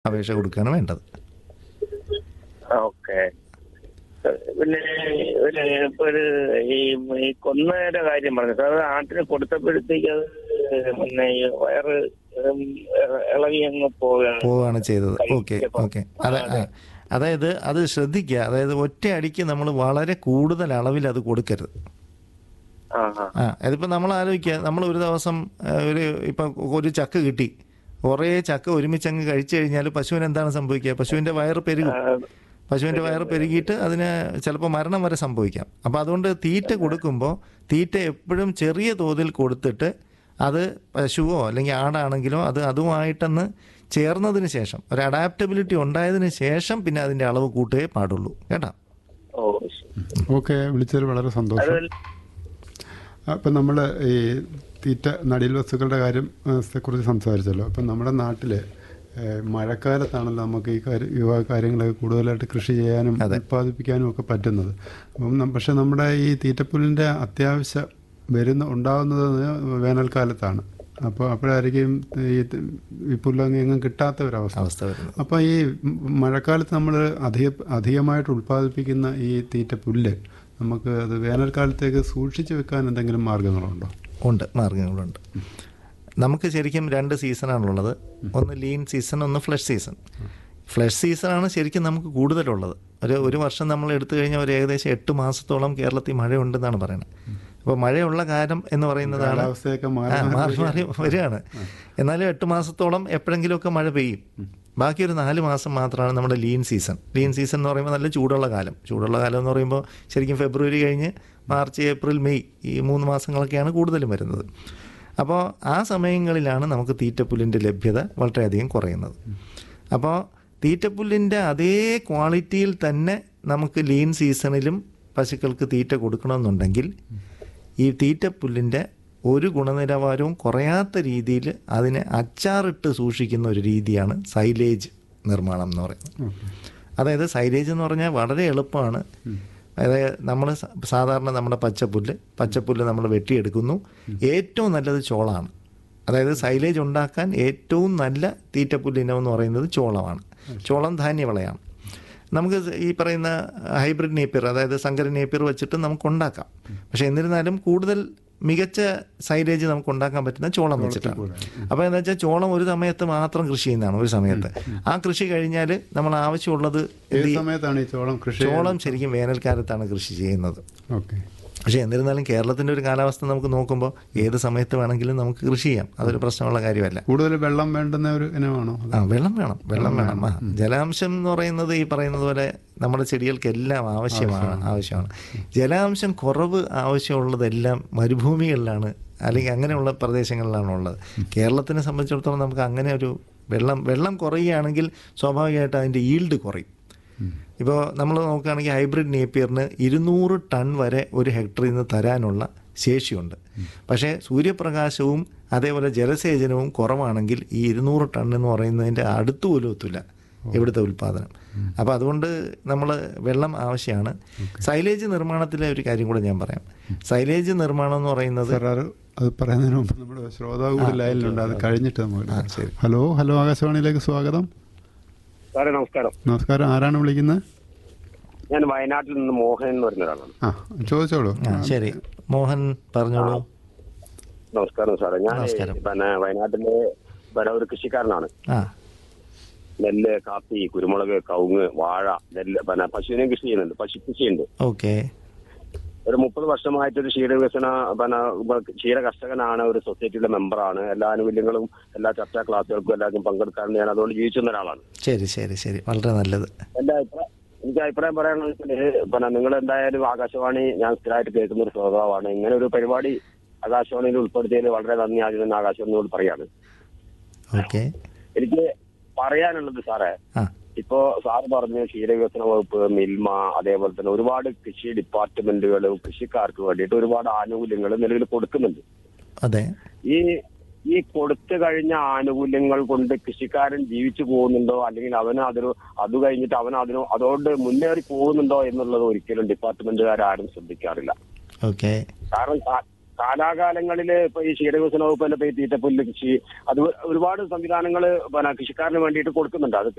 അപേക്ഷ കൊടുക്കുകയാണ് വേണ്ടത് ഓക്കെ പിന്നെ പിന്നെ ഇപ്പൊ ഒരു ഈ ഈ കൊന്നയുടെ കാര്യം പറഞ്ഞു സാർ അത് ആട്ടിന് കൊടുത്തപ്പോഴത്തേക്ക് അത് പിന്നെ ഈ വയറ് ഉം, ഇളകി അങ്ങ് പോവുകയാണ് പോവുകയാണ് ചെയ്തത് ഓക്കെ ഓക്കെ അതെ ആ. അതായത് അത് ശ്രദ്ധിക്കുക അതായത് ഒറ്റ അടിക്ക് നമ്മൾ വളരെ കൂടുതൽ അളവിൽ അത് കൊടുക്കരുത് ആ ആ ആ അതിപ്പോൾ നമ്മൾ ആലോചിക്കുക നമ്മൾ ഒരു ദിവസം ആ, ഒരു ഇപ്പം ഒരു ചക്ക കിട്ടി കുറേ ചക്ക ഒരുമിച്ച് അങ്ങ് കഴിച്ചു കഴിഞ്ഞാൽ പശുവിന് എന്താണ് സംഭവിക്കുക പശുവിൻ്റെ വയറ് പെരുകും പശുവിൻ്റെ വയറ് പെരുകിയിട്ട് അതിന് ചിലപ്പോൾ മരണം വരെ സംഭവിക്കാം അപ്പോൾ അതുകൊണ്ട് തീറ്റ കൊടുക്കുമ്പോൾ തീറ്റ എപ്പോഴും ചെറിയ തോതിൽ കൊടുത്തിട്ട് അത് പശുവോ അല്ലെങ്കിൽ ആടാണെങ്കിലോ അത് അതുമായിട്ടൊന്ന് ചേർന്നതിന് ശേഷം ഒരു അഡാപ്റ്റബിലിറ്റി ഉണ്ടായതിന് ശേഷം പിന്നെ അതിൻ്റെ അളവ് കൂട്ടുകയേ പാടുള്ളൂ കേട്ടോ ഓ ശരി. ഓക്കെ വിളിച്ചതിൽ വളരെ സന്തോഷം അത് അപ്പം നമ്മൾ ഈ തീറ്റ നടീൽ വസ്തുക്കളുടെ കാര്യം ഏ, കുറിച്ച് സംസാരിച്ചല്ലോ അപ്പം നമ്മുടെ നാട്ടിൽ മഴക്കാലത്താണല്ലോ നമുക്ക് ഈ കാര്യം ഈ വക കാര്യങ്ങളൊക്കെ കൂടുതലായിട്ട് കൃഷി ചെയ്യാനും ഉൽപ്പാദിപ്പിക്കാനും ഒക്കെ പറ്റുന്നത് അപ്പം നം- പക്ഷെ നമ്മുടെ ഈ തീറ്റപ്പുല്ലിൻ്റെ അത്യാവശ്യം വരുന്ന ഉണ്ടാകുന്നത് വേനൽക്കാലത്താണ് അപ്പോൾ അപ്പോഴായിരിക്കും ഈ ത- ഈ പുല്ലങ്ങ് എങ്ങും കിട്ടാത്ത ഒരവസ്ഥ അവസ്ഥ വരുന്നത് അപ്പോൾ ഈ മ- മഴക്കാലത്ത് നമ്മൾ അധിക അധികമായിട്ട് ഉൽപ്പാദിപ്പിക്കുന്ന ഈ തീറ്റ പുല്ല് നമുക്ക് അത് വേനൽക്കാലത്തേക്ക് സൂക്ഷിച്ചു വെക്കാൻ എന്തെങ്കിലും മാർഗങ്ങളുണ്ടോ ഉണ്ട് മാർഗങ്ങളുണ്ട് നമുക്ക് ശരിക്കും രണ്ട് സീസണാണുള്ളത് ഒന്ന് ലീൻ സീസൺ ഒന്ന് ഫ്ലഷ് സീസൺ ഫ്ലഷ് സീസണാണ് ശരിക്കും നമുക്ക് കൂടുതലുള്ളത് ഒരു ഒരു വർഷം നമ്മൾ എടുത്തു കഴിഞ്ഞാൽ ഒരു ഏകദേശം എട്ട് മാസത്തോളം കേരളത്തിൽ മഴയുണ്ടെന്നാണ് പറയുന്നത് അപ്പോൾ മഴയുള്ള കാലം എന്ന് പറയുന്നതാണ് കാലാവസ്ഥയൊക്കെ മാറി ആ, മാറി മാറി വരികയാണ് എന്നാലും എട്ട് മാസത്തോളം എപ്പോഴെങ്കിലുമൊക്കെ മഴ പെയ്യും ബാക്കി ഒരു നാല് മാസം മാത്രമാണ് നമ്മുടെ ലീൻ സീസൺ ലീൻ സീസൺ എന്ന് പറയുമ്പോൾ നല്ല ചൂടുള്ള കാലം ചൂടുള്ള കാലം എന്ന് പറയുമ്പോൾ ശരിക്കും ഫെബ്രുവരി കഴിഞ്ഞ് മാർച്ച് ഏപ്രിൽ മെയ് ഈ മൂന്ന് മാസങ്ങളൊക്കെയാണ് കൂടുതലും വരുന്നത് അപ്പോൾ ആ സമയങ്ങളിലാണ് നമുക്ക് തീറ്റപ്പുല്ലിൻ്റെ ലഭ്യത വളരെയധികം കുറയുന്നത് അപ്പോൾ തീറ്റപ്പുല്ലിൻ്റെ അതേ ക്വാളിറ്റിയിൽ തന്നെ നമുക്ക് ലീൻ സീസണിലും പശുക്കൾക്ക് തീറ്റ കൊടുക്കണമെന്നുണ്ടെങ്കിൽ ഈ തീറ്റപ്പുല്ലിൻ്റെ ഒരു ഗുണനിലവാരവും കുറയാത്ത രീതിയിൽ അതിനെ അച്ചാറിട്ട് സൂക്ഷിക്കുന്ന ഒരു രീതിയാണ് സൈലേജ് നിർമ്മാണം എന്ന് പറയുന്നത് അതായത് സൈലേജ് എന്ന് പറഞ്ഞാൽ വളരെ എളുപ്പമാണ് അതായത് നമ്മൾ സാധാരണ നമ്മുടെ പച്ചപ്പുല്ല് പച്ചപ്പുല്ല് നമ്മൾ വെട്ടിയെടുക്കുന്നു ഏറ്റവും നല്ലത് ചോളമാണ് അതായത് സൈലേജ് ഉണ്ടാക്കാൻ ഏറ്റവും നല്ല തീറ്റപ്പുല്ല് ഇനം എന്ന് പറയുന്നത് ചോളമാണ് ചോളം ധാന്യവിളയാണ് നമുക്ക് ഈ പറയുന്ന ഹൈബ്രിഡ് നേപ്പിയർ അതായത് സങ്കര നേപ്പിയർ വെച്ചിട്ട് നമുക്ക് ഉണ്ടാക്കാം പക്ഷേ എന്നിരുന്നാലും കൂടുതൽ മികച്ച സൈലേജ് നമുക്ക് ഉണ്ടാക്കാൻ പറ്റുന്ന ചോളം വെച്ചിട്ടാണ് അപ്പോൾ എന്താ വെച്ചാൽ ചോളം ഒരു സമയത്ത് മാത്രം കൃഷി ചെയ്യുന്നതാണ് ഒരു സമയത്ത് ആ കൃഷി കഴിഞ്ഞാൽ നമ്മൾ ആവശ്യമുള്ളത് ഏത് സമയത്താണ് ഈ ചോളം കൃഷി ചോളം ശരിക്കും വേനൽക്കാലത്താണ് കൃഷി ചെയ്യുന്നത് ഓക്കെ പക്ഷേ എന്നിരുന്നാലും കേരളത്തിൻ്റെ ഒരു കാലാവസ്ഥ നമുക്ക് നോക്കുമ്പോൾ ഏത് സമയത്ത് വേണമെങ്കിലും നമുക്ക് കൃഷി ചെയ്യാം അതൊരു പ്രശ്നമുള്ള കാര്യമല്ല കൂടുതൽ വെള്ളം വേണ്ടുന്ന ഒരു ഇനമാണോ ആ വെള്ളം വേണം വെള്ളം വേണം ആ ജലാംശം എന്ന് പറയുന്നത് ഈ പറയുന്നത് പോലെ നമ്മുടെ ചെടികൾക്കെല്ലാം ആവശ്യമാണ് ആവശ്യമാണ് ജലാംശം കുറവ് ആവശ്യമുള്ളതെല്ലാം മരുഭൂമികളിലാണ് അല്ലെങ്കിൽ അങ്ങനെയുള്ള പ്രദേശങ്ങളിലാണ് ഉള്ളത് കേരളത്തിനെ സംബന്ധിച്ചിടത്തോളം നമുക്ക് അങ്ങനെ ഒരു വെള്ളം വെള്ളം കുറയുകയാണെങ്കിൽ സ്വാഭാവികമായിട്ട് അതിൻ്റെ ഈൽഡ് കുറയും ഇപ്പോൾ നമ്മൾ നോക്കുകയാണെങ്കിൽ ഹൈബ്രിഡ് നേപ്പിയറിന് ഇരുന്നൂറ് ടൺ വരെ ഒരു ഹെക്ടറിൽ നിന്ന് തരാനുള്ള ശേഷിയുണ്ട് പക്ഷേ സൂര്യപ്രകാശവും അതേപോലെ ജലസേചനവും കുറവാണെങ്കിൽ ഈ ഇരുന്നൂറ് ടൺ എന്ന് പറയുന്നതിൻ്റെ അടുത്ത് പോലും എത്തില്ല ഇവിടുത്തെ ഉൽപ്പാദനം അപ്പോൾ അതുകൊണ്ട് നമ്മൾ വെള്ളം ആവശ്യമാണ് സൈലേജ് നിർമ്മാണത്തിലെ ഒരു കാര്യം കൂടെ ഞാൻ പറയാം സൈലേജ് നിർമ്മാണം എന്ന് പറയുന്നത് സാർ അത് അത് പറയുന്നതിന് മുമ്പ് നമ്മുടെ ശ്രോതാവ് കൂടി ലൈനിലുണ്ട് അത് കഴിഞ്ഞിട്ട് നമുക്ക് ആ, ശരി. ഹലോ ഹലോ ആകാശവാണിയിലേക്ക് സ്വാഗതം സാറേ നമസ്കാരം നമസ്കാരം ആരാണ് വിളിക്കുന്നത് ഞാൻ വയനാട്ടിൽ നിന്ന് മോഹൻ എന്ന് പറഞ്ഞ ഒരാളാണ് ആ ചോദിച്ചോളൂ ആ ശരി മോഹൻ പറഞ്ഞോളൂ നമസ്കാരം സാറേ ഞാൻ നമസ്കാരം. പിന്നെ വയനാട്ടിലെ പിന്നെ ഒരു കൃഷിക്കാരനാണ് ആ നെല്ല് കാപ്പി കുരുമുളക് കവുങ്ങ് വാഴ നെല്ല് പിന്നെ പശുവിനെയും കൃഷി ചെയ്യുന്നുണ്ട് പശു കൃഷിയുണ്ട് ഓക്കെ ഒരു മുപ്പത് വർഷമായിട്ട് ഒരു ക്ഷീര വികസന പിന്നെ ക്ഷീര കർഷകനാണ് ഒരു സൊസൈറ്റിയുടെ മെമ്പറാണ് എല്ലാ ആനുകൂല്യങ്ങളും എല്ലാ ചർച്ചാ ക്ലാസ്സുകൾക്കും എല്ലാവർക്കും പങ്കെടുക്കാറുണ്ട് ഞാൻ അതുകൊണ്ട് ജീവിച്ചിരുന്ന ഒരാളാണ് ശരി ശരി ശരി വളരെ നല്ലത് എന്റെ അഭിപ്രായം എനിക്ക് അഭിപ്രായം പറയാനുള്ളത് വെച്ചാല് പിന്നെ നിങ്ങൾ എന്തായാലും ആകാശവാണി ഞാൻ സ്ഥിരമായിട്ട് കേൾക്കുന്ന ഒരു ശ്രോതാവാണ് ഇങ്ങനെ ഒരു പരിപാടി ആകാശവാണിയിൽ ഉൾപ്പെടുത്തിയതിൽ വളരെ നന്ദി ആദ്യം തന്നെ ആകാശവാണിയോട് പറയാണ് ഓക്കെ എനിക്ക് പറയാനുള്ളത് സാറേ ആ ഇപ്പോ സാറ് പറഞ്ഞു ക്ഷീരവികസന വകുപ്പ് മിൽമ അതേപോലെ തന്നെ ഒരുപാട് കൃഷി ഡിപ്പാർട്ട്മെന്റുകളും കൃഷിക്കാർക്ക് വേണ്ടിയിട്ട് ഒരുപാട് ആനുകൂല്യങ്ങൾ നിലവിൽ കൊടുക്കുന്നുണ്ട് അതെ ഈ ഈ കൊടുത്തു കഴിഞ്ഞ ആനുകൂല്യങ്ങൾ കൊണ്ട് കൃഷിക്കാരൻ ജീവിച്ചു പോകുന്നുണ്ടോ അല്ലെങ്കിൽ അവന് അതിന് അത് കഴിഞ്ഞിട്ട് അവൻ അതിനോ അതോട് മുന്നേറി പോകുന്നുണ്ടോ എന്നുള്ളത് ഒരിക്കലും ഡിപ്പാർട്ട്മെന്റുകാർ ആരും ശ്രദ്ധിക്കാറില്ല ഓക്കെ കാരണം കാ- കാലാകാലങ്ങളില് ഇപ്പൊ ഈ ക്ഷീരവികസന വകുപ്പ് തന്നെ ഇപ്പൊ ഈ തീറ്റപ്പുല്ല് കൃഷി അത് ഒരുപാട് സംവിധാനങ്ങൾ പിന്നെ കൃഷിക്കാരന് വേണ്ടിയിട്ട് കൊടുക്കുന്നുണ്ട് അത്